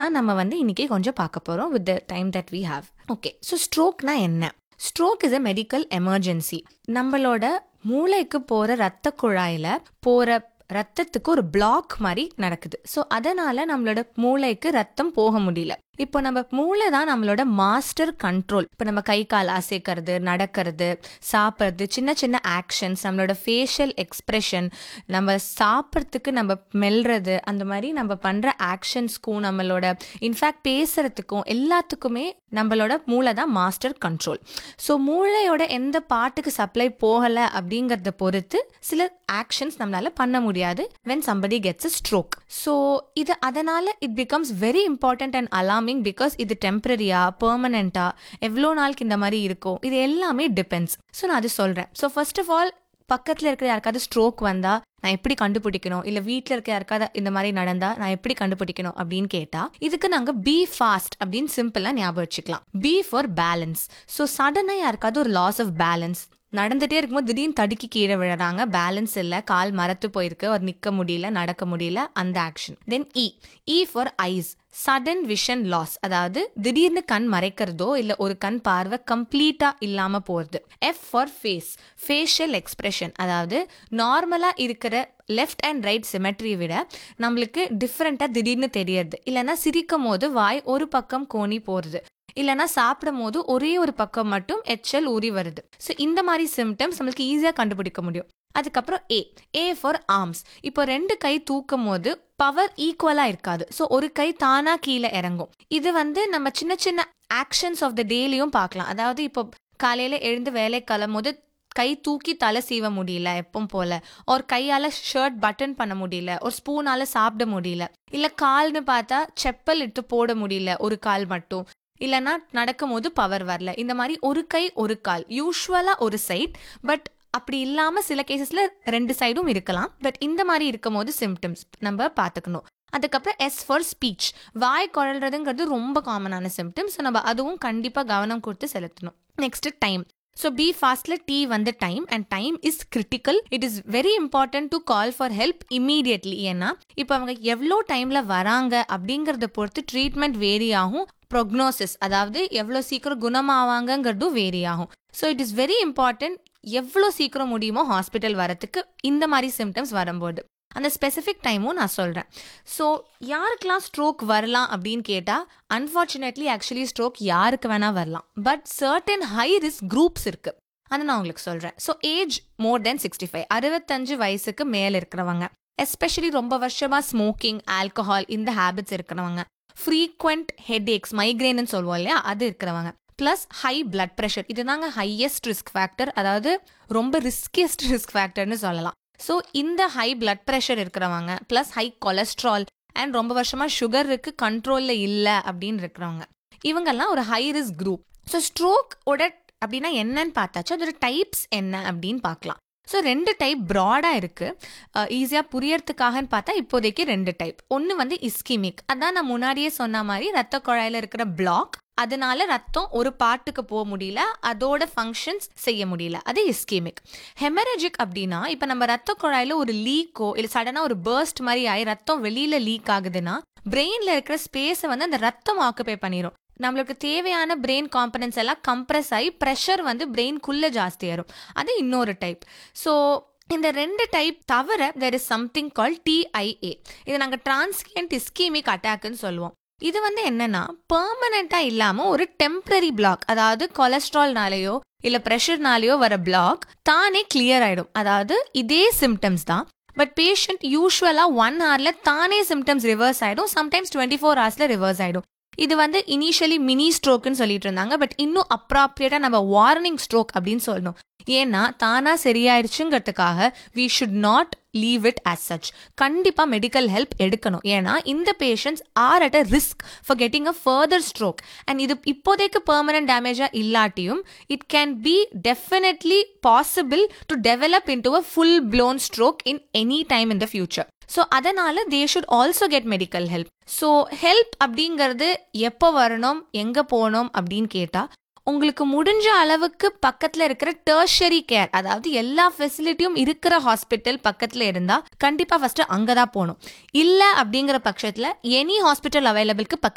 தான் நம்ம வந்து இன்னைக்கு கொஞ்சம் பார்க்க போகிறோம் with the time that we have okay so ஸ்ட்ரோக்னா என்ன stroke is a medical emergency நம்மளோட மூளைக்கு போகிற ரத்த குழாயில் போகிற ரத்தத்துக்கு ஒரு பிளாக் மாதிரி நடக்குது ஸோ அதனால நம்மளோட மூளைக்கு ரத்தம் போக முடியல இப்போ நம்ம மூளை தான் நம்மளோட மாஸ்டர் கண்ட்ரோல் இப்போ நம்ம கை கால் அசைக்கிறது நடக்கிறது சாப்பிட்றது சின்ன சின்ன ஆக்ஷன்ஸ் நம்மளோட ஃபேஷியல் எக்ஸ்ப்ரெஷன் நம்ம சாப்பிட்றதுக்கு நம்ம மெல்றது அந்த மாதிரி நம்ம பண்ணுற ஆக்ஷன்ஸ்க்கும் நம்மளோட இன்ஃபேக்ட் பேசுறதுக்கும் எல்லாத்துக்குமே நம்மளோட மூளை தான் மாஸ்டர் கண்ட்ரோல் ஸோ மூளையோட எந்த பாட்டுக்கு சப்ளை போகலை அப்படிங்கிறத பொறுத்து சில ஆக்ஷன்ஸ் நம்மளால பண்ண முடியாது when somebody gets a stroke so இது அதனால it becomes very important and alarming because இது டெம்பரரியா பெர்மனண்டா எவ்வளோ நாளுக்கு இந்த மாதிரி இருக்கும் இது எல்லாமே டிபெண்ட்ஸ் ஸோ நான் அது சொல்கிறேன் ஸோ ஃபர்ஸ்ட் ஆஃப் ஆல் பக்கத்தில் இருக்கிற யாருக்காவது ஸ்ட்ரோக் வந்தா நான் எப்படி கண்டுபிடிக்கணும் இல்லை வீட்டில் இருக்க யாருக்காவது இந்த மாதிரி நடந்தா நான் எப்படி கண்டுபிடிக்கணும் அப்படின்னு கேட்டா இதுக்கு நாங்கள் பி ஃபாஸ்ட் அப்படின்னு சிம்பிளாக ஞாபகம் வச்சுக்கலாம் பி ஃபார் பேலன்ஸ் ஸோ சடனாக யாருக்காவது ஒரு லாஸ் ஆஃப் பேலன்ஸ் நடந்துட்டே இருக்கும்போது திடீர்னு தடுக்கி கீழே விழுறாங்க பேலன்ஸ் இல்லை கால் மரத்து போயிருக்கு ஒரு நிற்க முடியல நடக்க முடியல அந்த action then E E for eyes sudden vision loss அதாவது திடீர்னு கண் மறைக்கிறதோ இல்லை ஒரு கண் பார்வை கம்ப்ளீட்டா இல்லாம போறது F for face facial expression அதாவது நார்மலா இருக்கிற லெஃப்ட் அண்ட் ரைட் சிமெட்ரி விட நம்மளுக்கு டிஃப்ரெண்ட்டாக திடீர்னு தெரியறது இல்லைன்னா சிரிக்கும் போது வாய் ஒரு பக்கம் கோணி போகிறது இல்லைன்னா சாப்பிடும் போது ஒரே ஒரு பக்கம் மட்டும் எச்சல் ஊறி வருது ஸோ இந்த மாதிரி சிம்டம்ஸ் நம்மளுக்கு ஈஸியாக கண்டுபிடிக்க முடியும் அதுக்கப்புறம் ஏ ஏ ஃபார் ஆர்ம்ஸ் இப்போ ரெண்டு கை தூக்கும் போது பவர் ஈக்குவலாக இருக்காது ஸோ ஒரு கை தானா கீழே இறங்கும் இது வந்து நம்ம சின்ன சின்ன ஆக்ஷன்ஸ் ஆஃப் த டேலையும் பார்க்கலாம் அதாவது இப்போ காலையில் எழுந்து வேலை கிளம்பும் போது கை தூக்கி தலை சீவ முடியல எப்பவும் போல ஒரு கையால ஷர்ட் பட்டன் பண்ண முடியல ஒரு ஸ்பூனால சாப்பிட முடியல இல்ல கால்னு பார்த்தா செப்பல் இட்டு போட முடியல ஒரு கால் மட்டும் இல்லைன்னா நடக்கும் போது பவர் வரல இந்த மாதிரி ஒரு கை ஒரு கால் யூஸ்வலா ஒரு சைட் பட் அப்படி இல்லாம சில கேசஸ்ல ரெண்டு சைடும் இருக்கலாம் பட் இந்த மாதிரி இருக்கும் போது சிம்டம்ஸ் நம்ம பார்த்துக்கணும் அதுக்கப்புறம் எஸ் ஃபார் ஸ்பீச் வாய் குழல்றதுங்கிறது ரொம்ப காமனான சிம்டம்ஸ் நம்ம அதுவும் கண்டிப்பாக கவனம் கொடுத்து செலுத்தணும் நெக்ஸ்ட் டைம் ஸோ பி ஃபாஸ்ட்ல டி வந்து time and time is critical it is very important to call for help immediately ஏன்னா இப்போ அவங்க எவ்வளோ டைமில் வராங்க அப்படிங்கிறத பொறுத்து ட்ரீட்மெண்ட் வேரி ஆகும் ப்ரொக்னோசிஸ் அதாவது எவ்வளோ சீக்கிரம் குணமாவாங்கங்கிறதும் வேரி ஆகும் so it is very important எவ்வளோ சீக்கிரம் முடியுமோ ஹாஸ்பிட்டல் வரத்துக்கு இந்த மாதிரி சிம்டம்ஸ் வரும்போது அந்த ஸ்பெசிஃபிக் டைமும் நான் சொல்கிறேன் ஸோ யாருக்கெல்லாம் ஸ்ட்ரோக் வரலாம் அப்படின்னு கேட்டால் அன்ஃபார்ச்சுனேட்லி ஆக்சுவலி ஸ்ட்ரோக் யாருக்கு வேணால் வரலாம் but certain high risk groups இருக்குது அதை நான் உங்களுக்கு சொல்கிறேன் so age more then sixty five அறுபத்தஞ்சு வயசுக்கு மேலே இருக்கிறவங்க எஸ்பெஷலி ரொம்ப வருஷமாக ஸ்மோக்கிங் ஆல்கஹால் இந்த ஹேபிட்ஸ் இருக்கிறவங்க ஃப்ரீக்வெண்ட் ஹெட் ஏக்ஸ் மைக்ரேன்னு சொல்லுவோம் இல்லையா அது இருக்கிறவங்க ப்ளஸ் ஹை பிளட் ப்ரெஷர் இதுதாங்க ஹையஸ்ட் ரிஸ்க் ஃபேக்டர் அதாவது ரொம்ப ரிஸ்கியஸ்ட் ரிஸ்க் ஃபேக்டர்னு சொல்லலாம் ஸோ இந்த ஹை பிளட் ப்ரெஷர் இருக்கிறவங்க ப்ளஸ் ஹை கொலஸ்ட்ரால் அண்ட் ரொம்ப வருஷமாக சுகர் இருக்கு கண்ட்ரோலில் இல்லை அப்படின்னு இருக்கிறவங்க இவங்கெல்லாம் ஒரு high risk group so stroke ஓட அப்படின்னா என்னன்னு பார்த்தாச்சு அதோட டைப்ஸ் என்ன அப்படின்னு பார்க்கலாம் ஸோ ரெண்டு டைப் ப்ராடாக இருக்குது ஈஸியாக புரியறதுக்காகன்னு பார்த்தா இப்போதைக்கு ரெண்டு டைப் ஒன்று வந்து இஸ்கிமிக் அதான் நான் முன்னாடியே சொன்ன மாதிரி ரத்த குழாயில் இருக்கிற பிளாக் அதனால ரத்தம் ஒரு பாட்டுக்கு போக முடியல அதோட ஃபங்க்ஷன்ஸ் செய்ய முடியல அது இஸ்கீமிக் ஹெமரஜிக் அப்படின்னா இப்போ நம்ம ரத்த குழாயில் ஒரு லீக்கோ இல்லை சடனாக ஒரு பேர்ஸ்ட் மாதிரி ஆகி ரத்தம் வெளியில் லீக் ஆகுதுன்னா பிரெயினில் இருக்கிற ஸ்பேஸை வந்து அந்த ரத்தம் ஆக்குபை பண்ணிடும் நம்மளுக்கு தேவையான பிரெயின் காம்பனன்ஸ் எல்லாம் கம்ப்ரெஸ் ஆகி ப்ரெஷர் வந்து பிரெயின்குள்ளே ஜாஸ்தியாயிரும் அது இன்னொரு டைப் ஸோ இந்த ரெண்டு டைப் தவிர there is something call TIA இதை நாங்கள் டிரான்ஸ்கியன்ட் இஸ்கீமிக் அட்டாக்னு சொல்லுவோம் இது வந்து என்னன்னா பெர்மனண்டா இல்லாம ஒரு டெம்பரரி பிளாக் அதாவது கொலஸ்ட்ரால்னாலேயோ இல்ல ப்ரெஷர்னாலேயோ வர பிளாக் தானே கிளியர் ஆயிடும் அதாவது இதே சிம்டம்ஸ் தான் பட் பேஷண்ட் யூஸ்வலா ஒன் ஹவர்ல தானே சிம்டம்ஸ் ரிவர்ஸ் ஆயிடும் சம்டைம்ஸ் டுவெண்ட்டி ஃபோர் ஹவர்ஸ்ல ரிவர்ஸ் ஆயிடும் இது வந்து இனிஷியலி மினி ஸ்ட்ரோக்குன்னு சொல்லிட்டு இருந்தாங்க பட் இன்னும் அப்ராப்ரியேட்டா நம்ம வார்னிங் ஸ்ட்ரோக் அப்படின்னு சொல்லணும் ஏன்னா தானா சரியாயிடுச்சுங்கிறதுக்காக we should not leave it as such கண்டிப்பா மெடிக்கல் ஹெல்ப் எடுக்கணும் ஏன்னா இந்த patients are at a risk for getting a further stroke and இது இப்போதைக்கு பெர்மனன்ட் டேமேஜா இல்லாட்டியும் it can be definitely possible to develop into a full blown stroke in any time in the future so அதனால they should also get medical help so help அப்படிங்கிறது எப்போ வரணும் எங்கே போகணும் அப்படின்னு கேட்டால் உங்களுக்கு முடிஞ்ச அளவுக்கு பக்கத்துல இருக்கிற டெர்ஷரி கேர் அதாவது எல்லா ஃபெசிலிட்டியும் இருக்கிற ஹாஸ்பிட்டல் பக்கத்துல இருந்தா கண்டிப்பா ஃபர்ஸ்ட் அங்கதான் போகணும் இல்ல அப்படிங்கிற பட்சத்துல எனி ஹாஸ்பிட்டல் அவைலபிளுக்கு பக்கத்துல